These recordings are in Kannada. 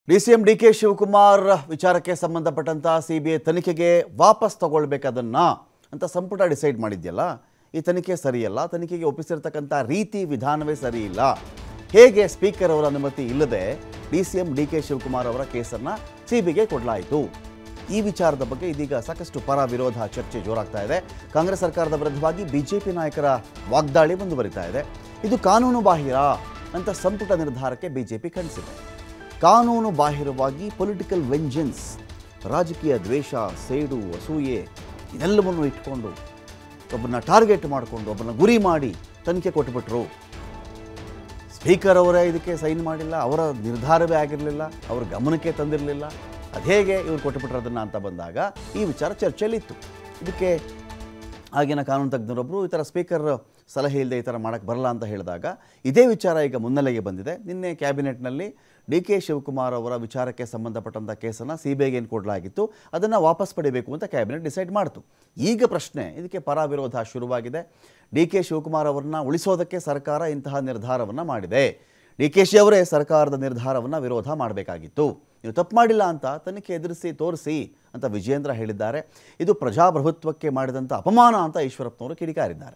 ಡಿಸಿಎಂ ಡಿ ಕೆ ಶಿವಕುಮಾರ್ ವಿಚಾರಕ್ಕೆ ಸಂಬಂಧಪಟ್ಟಂತ ಸಿಬಿಐ ತನಿಖೆಗೆ ವಾಪಸ್ ತಗೊಳ್ಬೇಕದನ್ನ ಅಂತ ಸಂಪುಟ ಡಿಸೈಡ್ ಮಾಡಿದ್ಯಲ್ಲ ಈ ತನಿಖೆ ಸರಿಯಲ್ಲ ತನಿಖೆಗೆ ಒಪ್ಪಿಸಿರ್ತಕ್ಕಂಥ ರೀತಿ ವಿಧಾನವೇ ಸರಿ ಇಲ್ಲ ಹೇಗೆ ಸ್ಪೀಕರ್ ಅವರ ಅನುಮತಿ ಇಲ್ಲದೆ D C M D K Shivakumar ಅವರ ಕೇಸನ್ನು ಸಿಬಿಗೆ ಕೊಡಲಾಯಿತು ಈ ವಿಚಾರದ ಬಗ್ಗೆ ಇದೀಗ ಸಾಕಷ್ಟು ಪರ ವಿರೋಧ ಚರ್ಚೆ ಜೋರಾಗ್ತಾ ಇದೆ ಕಾಂಗ್ರೆಸ್ ಸರ್ಕಾರದ ವಿರುದ್ಧವಾಗಿ ಬಿಜೆಪಿ ನಾಯಕರ ವಾಗ್ದಾಳಿ ಮುಂದುವರಿತಾ ಇದೆ ಇದು ಕಾನೂನು ಬಾಹಿರ ಅಂತ ಸಂಪುಟ ನಿರ್ಧಾರಕ್ಕೆ ಬಿಜೆಪಿ ಖಂಡಿಸಿದೆ ಕಾನೂನು ಬಾಹಿರವಾಗಿ ಪೊಲಿಟಿಕಲ್ ವೆಂಜನ್ಸ್ ರಾಜಕೀಯ ದ್ವೇಷ ಸೇಡು ಅಸೂಯೆ ಇದೆಲ್ಲವನ್ನು ಇಟ್ಕೊಂಡು ಒಬ್ಬರನ್ನ ಟಾರ್ಗೆಟ್ ಮಾಡಿಕೊಂಡು ಒಬ್ಬರನ್ನ ಗುರಿ ಮಾಡಿ ತನಿಖೆ ಕೊಟ್ಟುಬಿಟ್ರು ಸ್ಪೀಕರ್ ಅವರೇ ಇದಕ್ಕೆ ಸೈನ್ ಮಾಡಿಲ್ಲ ಅವರ ನಿರ್ಧಾರವೇ ಆಗಿರಲಿಲ್ಲ ಅವ್ರ ಗಮನಕ್ಕೆ ತಂದಿರಲಿಲ್ಲ ಅದು ಹೇಗೆ ಇವ್ರು ಕೊಟ್ಟುಬಿಟ್ರದನ್ನ ಅಂತ ಬಂದಾಗ ಈ ವಿಚಾರ ಚರ್ಚೆಯಲ್ಲಿತ್ತು ಇದಕ್ಕೆ ಆಗಿನ ಕಾನೂನು ತಜ್ಞರೊಬ್ಬರು ಈ ಥರ ಸ್ಪೀಕರ್ ಸಲಹೆ ಇಲ್ಲದೆ ಈ ಥರ ಮಾಡೋಕ್ಕೆ ಬರಲ್ಲ ಅಂತ ಹೇಳಿದಾಗ ಇದೇ ವಿಚಾರ ಈಗ ಮುನ್ನೆಲೆಗೆ ಬಂದಿದೆ ನಿನ್ನೆ ಕ್ಯಾಬಿನೆಟ್ನಲ್ಲಿ ಡಿ ಕೆ ಶಿವಕುಮಾರ್ ಅವರ ವಿಚಾರಕ್ಕೆ ಸಂಬಂಧಪಟ್ಟಂಥ ಕೇಸನ್ನು ಸಿ ಬಿ ಐಗೆ ಏನು ಕೊಡಲಾಗಿತ್ತು ಅದನ್ನು ವಾಪಸ್ ಪಡಿಬೇಕು ಅಂತ ಕ್ಯಾಬಿನೆಟ್ ಡಿಸೈಡ್ ಮಾಡಿತು ಈಗ ಪ್ರಶ್ನೆ ಇದಕ್ಕೆ ಪರ ವಿರೋಧ ಶುರುವಾಗಿದೆ ಡಿ ಕೆ ಶಿವಕುಮಾರ್ ಅವರನ್ನ ಉಳಿಸೋದಕ್ಕೆ ಸರ್ಕಾರ ಇಂತಹ ನಿರ್ಧಾರವನ್ನು ಮಾಡಿದೆ ಡಿ ಕೆ ಶಿ ಅವರೇ ಸರ್ಕಾರದ ನಿರ್ಧಾರವನ್ನು ವಿರೋಧ ಮಾಡಬೇಕಾಗಿತ್ತು ನೀವು ತಪ್ಪು ಮಾಡಿಲ್ಲ ಅಂತ ತನಿಖೆ ಎದುರಿಸಿ ತೋರಿಸಿ ಅಂತ ವಿಜೇಂದ್ರ ಹೇಳಿದ್ದಾರೆ ಇದು ಪ್ರಜಾಪ್ರಭುತ್ವಕ್ಕೆ ಮಾಡಿದಂಥ ಅಪಮಾನ ಅಂತ ಈಶ್ವರಪ್ಪನವರು ಕಿಡಿಕಾರಿದ್ದಾರೆ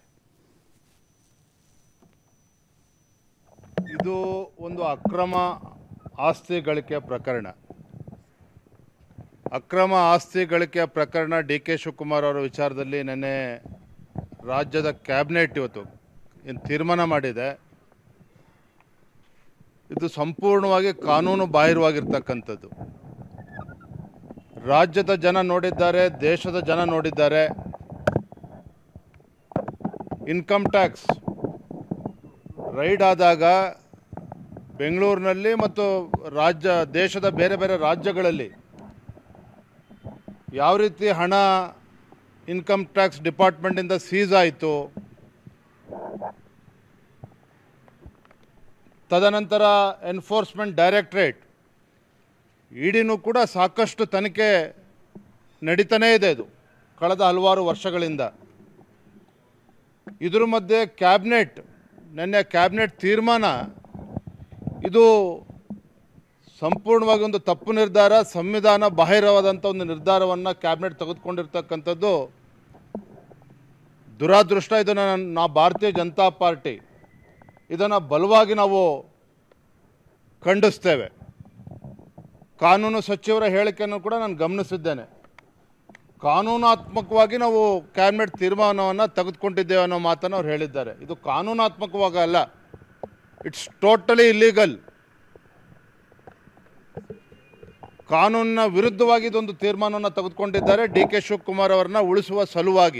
ಇದು ಒಂದು ಅಕ್ರಮ ಆಸ್ತಿ ಗಳಿಕೆ ಪ್ರಕರಣ ಅಕ್ರಮ ಆಸ್ತಿ ಗಳಿಕೆ ಪ್ರಕರಣ ಡಿ ಕೆ ಶಿವಕುಮಾರ್ ಅವರ ವಿಚಾರದಲ್ಲಿ ನೆನ್ನೆ ರಾಜ್ಯದ ಕ್ಯಾಬಿನೆಟ್ ಇವತ್ತು ಏನು ತೀರ್ಮಾನ ಮಾಡಿದೆ ಇದು ಸಂಪೂರ್ಣವಾಗಿ ಕಾನೂನು ಬಾಹಿರವಾಗಿರ್ತಕ್ಕಂಥದ್ದು ರಾಜ್ಯದ ಜನ ನೋಡಿದ್ದಾರೆ ದೇಶದ ಜನ ನೋಡಿದ್ದಾರೆ ಇನ್ಕಮ್ ಟ್ಯಾಕ್ಸ್ ರೈಡ್ ಆದಾಗ ಬೆಂಗಳೂರಿನಲ್ಲಿ ಮತ್ತು ರಾಜ್ಯ ದೇಶದ ಬೇರೆ ಬೇರೆ ರಾಜ್ಯಗಳಲ್ಲಿ ಯಾವ ರೀತಿ ಹಣ ಇನ್ಕಮ್ ಟ್ಯಾಕ್ಸ್ ಡಿಪಾರ್ಟ್ಮೆಂಟಿಂದ ಸೀಸ್ ಆಯಿತು ತದನಂತರ ಎನ್ಫೋರ್ಸ್ಮೆಂಟ್ ಡೈರೆಕ್ಟ್ರೇಟ್ ಇಡಿನೂ ಕೂಡ ಸಾಕಷ್ಟು ತನಿಖೆ ನಡೀತಾನೇ ಇದೆ ಇದು ಕಳೆದ ಹಲವಾರು ವರ್ಷಗಳಿಂದ ಇದ್ರ ಮಧ್ಯೆ ಕ್ಯಾಬಿನೆಟ್ ನಿನ್ನೆ ಕ್ಯಾಬಿನೆಟ್ ತೀರ್ಮಾನ ಇದು ಸಂಪೂರ್ಣವಾಗಿ ಒಂದು ತಪ್ಪು ನಿರ್ಧಾರ ಸಂವಿಧಾನ ಬಾಹಿರವಾದಂಥ ಒಂದು ನಿರ್ಧಾರವನ್ನು ಕ್ಯಾಬಿನೆಟ್ ತೆಗೆದುಕೊಂಡಿರ್ತಕ್ಕಂಥದ್ದು ದುರಾದೃಷ್ಟ ಇದನ್ನು ನಾವು ಭಾರತೀಯ ಜನತಾ ಪಾರ್ಟಿ ಇದನ್ನು ಬಲವಾಗಿ ನಾವು ಖಂಡಿಸ್ತೇವೆ ಕಾನೂನು ಸಚಿವರ ಹೇಳಿಕೆಯನ್ನು ಕೂಡ ನಾನು ಗಮನಿಸಿದ್ದೇನೆ ಕಾನೂನಾತ್ಮಕವಾಗಿ ನಾವು ಕ್ಯಾಬಿನೆಟ್ ತೀರ್ಮಾನವನ್ನು ತೆಗೆದುಕೊಂಡಿದ್ದೇವೆ ಅನ್ನೋ ಮಾತನ್ನು ಅವ್ರು ಹೇಳಿದ್ದಾರೆ ಇದು ಕಾನೂನಾತ್ಮಕವಾಗಿ ಅಲ್ಲ ಇಟ್ಸ್ ಟೋಟಲಿ ಇಲ್ಲೀಗಲ್ ಕಾನೂನಿನ ವಿರುದ್ಧವಾಗಿ ಇದೊಂದು ತೀರ್ಮಾನವನ್ನು ತೆಗೆದುಕೊಂಡಿದ್ದಾರೆ ಡಿ ಕೆ ಶಿವಕುಮಾರ್ ಅವರನ್ನ ಉಳಿಸುವ ಸಲುವಾಗಿ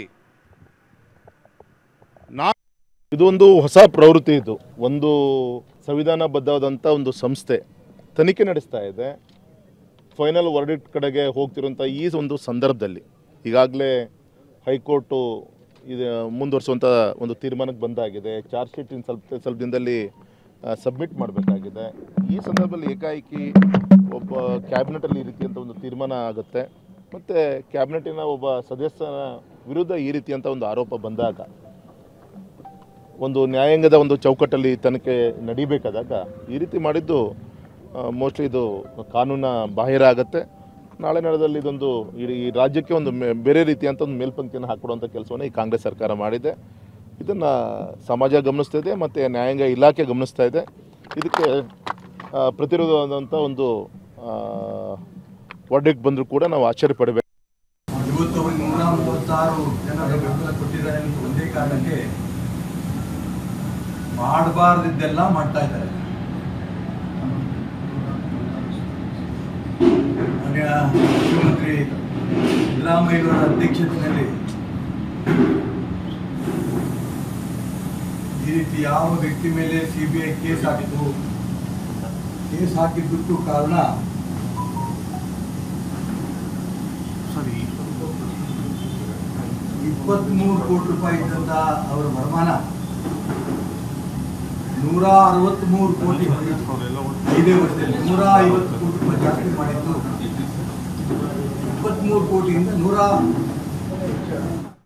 ನಾ ಇದೊಂದು ಹೊಸ ಪ್ರವೃತ್ತಿ ಇದು ಒಂದು ಸಂವಿಧಾನಬದ್ಧವಾದಂಥ ಒಂದು ಸಂಸ್ಥೆ ತನಿಖೆ ನಡೆಸ್ತಾ ಇದೆ ಫೈನಲ್ ವರ್ಡಿಟ್ ಕಡೆಗೆ ಹೋಗ್ತಿರುವಂಥ ಈ ಒಂದು ಸಂದರ್ಭದಲ್ಲಿ ಈಗಾಗಲೇ ಹೈಕೋರ್ಟು ಇದು ಮುಂದುವರಿಸುವಂಥ ಒಂದು ತೀರ್ಮಾನಕ್ಕೆ ಬಂದಾಗಿದೆ ಚಾರ್ಜ್ ಶೀಟ್ ಇನ್ನು ಸ್ವಲ್ಪ ಸ್ವಲ್ಪ ದಿನದಲ್ಲಿ ಸಬ್ಮಿಟ್ ಮಾಡಬೇಕಾಗಿದೆ ಈ ಸಂದರ್ಭದಲ್ಲಿ ಏಕಾಏಕಿ ಒಬ್ಬ ಕ್ಯಾಬಿನೆಟಲ್ಲಿ ಈ ರೀತಿಯಂಥ ಒಂದು ತೀರ್ಮಾನ ಆಗುತ್ತೆ ಮತ್ತು ಕ್ಯಾಬಿನೆಟಿನ ಒಬ್ಬ ಸದಸ್ಯನ ವಿರುದ್ಧ ಈ ರೀತಿಯಂಥ ಒಂದು ಆರೋಪ ಬಂದಾಗ ಒಂದು ನ್ಯಾಯಾಂಗದ ಒಂದು ಚೌಕಟ್ಟಲ್ಲಿ ತನಿಖೆ ನಡಿಬೇಕಾದಾಗ ಈ ರೀತಿ ಮಾಡಿದ್ದು ಮೋಸ್ಟ್ಲಿ ಇದು ಕಾನೂನ ಬಾಹಿರ ಆಗುತ್ತೆ ನಾಳೆ ನಡೆದಲ್ಲಿ ಇದೊಂದು ಇಡೀ ಈ ರಾಜ್ಯಕ್ಕೆ ಒಂದು ಮೇ- ಬೇರೆ ರೀತಿಯಂಥ ಒಂದು ಮೇಲ್ಪಂಕ್ತಿಯನ್ನು ಹಾಕೊಡುವಂಥ ಕೆಲಸವನ್ನು ಈ ಕಾಂಗ್ರೆಸ್ ಸರ್ಕಾರ ಮಾಡಿದೆ ಇದನ್ನು ಸಮಾಜ ಗಮನಿಸ್ತಾ ಇದೆ ಮತ್ತು ನ್ಯಾಯಾಂಗ ಇಲಾಖೆ ಗಮನಿಸ್ತಾ ಇದೆ ಇದಕ್ಕೆ ಆ, ಪ್ರತಿರೋಧವಾದಂಥ ಒಂದು ವರ್ಡಿಕ್ ಬಂದರೂ ಕೂಡ ನಾವು ಆಶ್ಚರ್ಯ ಪಡಬೇಕು ಇವತ್ತು ಅವರು ನೂರ ಮೂವತ್ತಾರು ಜನರ ಬೆಂಬಲ ಕೊಟ್ಟಿದ್ದಾರೆ ಅಂತ ಒಂದೇ ಕಾರಣಕ್ಕೆ ಮಾಡಬಾರ್ದಿದ್ದೆಲ್ಲ ಮಾಡ್ತಾ ಇದ್ದಾರೆ ಮಾನ್ಯ ಮುಖ್ಯಮಂತ್ರಿ ಸಿದ್ದರಾಮಯ್ಯವರ ಅಧ್ಯಕ್ಷತೆಯಲ್ಲಿ ಈ ರೀತಿ ಯಾವ ವ್ಯಕ್ತಿ ಮೇಲೆ ಸಿ ಬಿ ಐ ಕೇಸ್ ಹಾಕಿತು ಕೇಸ್ ಹಾಕಿದ್ದಕ್ಕೂ ಕಾರಣ ಇಪ್ಪತ್ಮೂರು ಕೋಟಿ ರೂಪಾಯಿ ಇದ್ದಂತ ಅವರ ವರಮಾನ ನೂರ ಅರವತ್ಮೂರು ಕೋಟಿ ಐದೇ ವರ್ಷದಲ್ಲಿ ನೂರ ಐವತ್ತು ಕೋಟಿ ರೂಪಾಯಿ ಜಾಸ್ತಿ ಮಾಡಿದ್ದು ಇಪ್ಪತ್ಮೂರು ಕೋಟಿಯಿಂದ ನೂರ